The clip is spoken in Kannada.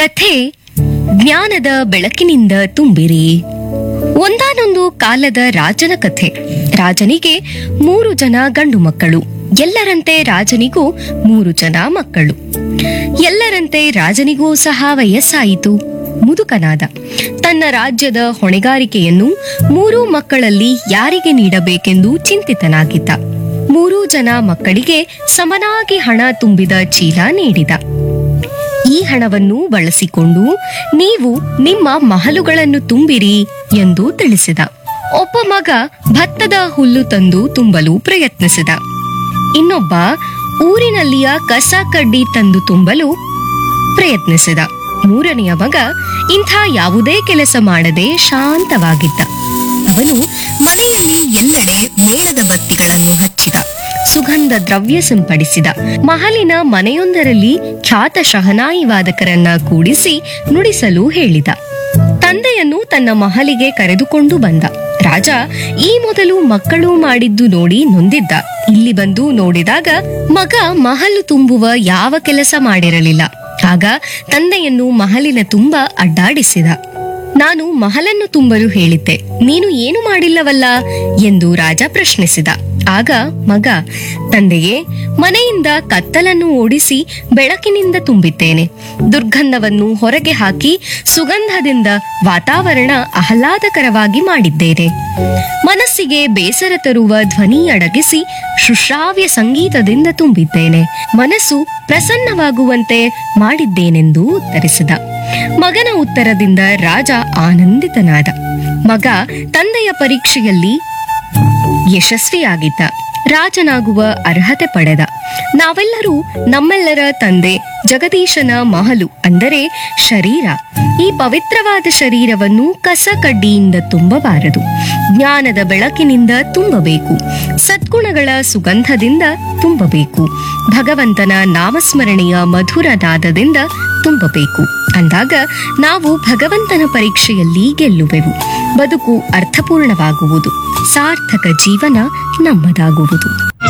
ಕಥೆ ಜ್ಞಾನದ ಬೆಳಕಿನಿಂದ ತುಂಬಿರಿ ಒಂದಾನೊಂದು ಕಾಲದ ರಾಜನ ಕಥೆ ರಾಜನಿಗೆ ಮೂರು ಜನ ಗಂಡು ಮಕ್ಕಳು ಎಲ್ಲರಂತೆ ರಾಜನಿಗೂ ಮೂರು ಜನ ಮಕ್ಕಳು ಎಲ್ಲರಂತೆ ರಾಜನಿಗೂ ಸಹ ವಯಸ್ಸಾಯಿತು ಮುದುಕನಾದ ತನ್ನ ರಾಜ್ಯದ ಹೊಣೆಗಾರಿಕೆಯನ್ನು ಮೂರೂ ಮಕ್ಕಳಲ್ಲಿ ಯಾರಿಗೆ ನೀಡಬೇಕೆಂದು ಚಿಂತಿತನಾಗಿದ್ದ ಮೂರೂ ಜನ ಮಕ್ಕಳಿಗೆ ಸಮನಾಗಿ ಹಣ ತುಂಬಿದ ಚೀಲ ನೀಡಿದ ಈ ಹಣವನ್ನು ಬಳಸಿಕೊಂಡು ನೀವು ನಿಮ್ಮ ಮಹಲುಗಳನ್ನು ತುಂಬಿರಿ ಎಂದು ತಿಳಿಸಿದ ಒಬ್ಬ ಮಗ ಭತ್ತದ ಹುಲ್ಲು ತಂದು ತುಂಬಲು ಪ್ರಯತ್ನಿಸಿದ ಇನ್ನೊಬ್ಬ ಊರಿನಲ್ಲಿಯ ಕಸ ಕಡ್ಡಿ ತಂದು ತುಂಬಲು ಪ್ರಯತ್ನಿಸಿದ ಮೂರನೆಯ ಮಗ ಇಂಥ ಯಾವುದೇ ಕೆಲಸ ಮಾಡದೆ ಶಾಂತವಾಗಿದ್ದ ಅವನು ಮನೆಯಲ್ಲಿ ಎಲ್ಲೆಡೆ ಮೇಣದ ಬತ್ತಿಗಳನ್ನು ಹಚ್ಚಿದ ಸುಗಂಧ ದ್ರವ್ಯ ಸಿಂಪಡಿಸಿದ ಮಹಲಿನ ಮನೆಯೊಂದರಲ್ಲಿ ಖ್ಯಾತ ಶಹನಾಯಿ ವಾದಕರನ್ನ ಕೂಡಿಸಿ ನುಡಿಸಲು ಹೇಳಿದ ತಂದೆಯನ್ನು ತನ್ನ ಮಹಲಿಗೆ ಕರೆದುಕೊಂಡು ಬಂದ ರಾಜ ಈ ಮೊದಲು ಮಕ್ಕಳು ಮಾಡಿದ್ದು ನೋಡಿ ನೊಂದಿದ್ದ ಇಲ್ಲಿ ಬಂದು ನೋಡಿದಾಗ ಮಗ ಮಹಲು ತುಂಬುವ ಯಾವ ಕೆಲಸ ಮಾಡಿರಲಿಲ್ಲ ಆಗ ತಂದೆಯನ್ನು ಮಹಲಿನ ತುಂಬ ಅಡ್ಡಾಡಿಸಿದ ನಾನು ಮಹಲನ್ನು ತುಂಬಲು ಹೇಳಿದ್ದೆ ನೀನು ಏನು ಮಾಡಿಲ್ಲವಲ್ಲ ಎಂದು ರಾಜ ಪ್ರಶ್ನಿಸಿದ ಆಗ ಮಗ ತಂದೆಯೇ ಮನೆಯಿಂದ ಕತ್ತಲನ್ನು ಓಡಿಸಿ ಬೆಳಕಿನಿಂದ ತುಂಬಿದ್ದೇನೆ ದುರ್ಗಂಧವನ್ನು ಹೊರಗೆ ಹಾಕಿ ಸುಗಂಧದಿಂದ ವಾತಾವರಣ ಆಹ್ಲಾದಕರವಾಗಿ ಮಾಡಿದ್ದೇನೆ ಮನಸ್ಸಿಗೆ ಬೇಸರ ತರುವ ಧ್ವನಿ ಅಡಗಿಸಿ ಶುಶ್ರಾವ್ಯ ಸಂಗೀತದಿಂದ ತುಂಬಿದ್ದೇನೆ ಮನಸ್ಸು ಪ್ರಸನ್ನವಾಗುವಂತೆ ಮಾಡಿದ್ದೇನೆಂದು ಉತ್ತರಿಸಿದ ಮಗನ ಉತ್ತರದಿಂದ ರಾಜ ಆನಂದಿತನಾದ ಮಗ ತಂದೆಯ ಪರೀಕ್ಷೆಯಲ್ಲಿ ಯಶಸ್ವಿಯಾಗಿದ್ದ ರಾಜನಾಗುವ ಅರ್ಹತೆ ಪಡೆದ ನಾವೆಲ್ಲರೂ ನಮ್ಮೆಲ್ಲರ ತಂದೆ ಜಗದೀಶನ ಮಹಲು ಅಂದರೆ ಶರೀರ ಈ ಪವಿತ್ರವಾದ ಶರೀರವನ್ನು ಕಸ ಕಡ್ಡಿಯಿಂದ ತುಂಬಬಾರದು ಜ್ಞಾನದ ಬೆಳಕಿನಿಂದ ತುಂಬಬೇಕು ಸದ್ಗುಣಗಳ ಸುಗಂಧದಿಂದ ತುಂಬಬೇಕು ಭಗವಂತನ ನಾಮಸ್ಮರಣೆಯ ಮಧುರ ನಾದದಿಂದ ತುಂಬಬೇಕು ಅಂದಾಗ ನಾವು ಭಗವಂತನ ಪರೀಕ್ಷೆಯಲ್ಲಿ ಗೆಲ್ಲುವೆವು ಬದುಕು ಅರ್ಥಪೂರ್ಣವಾಗುವುದು ಸಾರ್ಥಕ ಜೀವನ ನಮ್ಮದಾಗುವುದು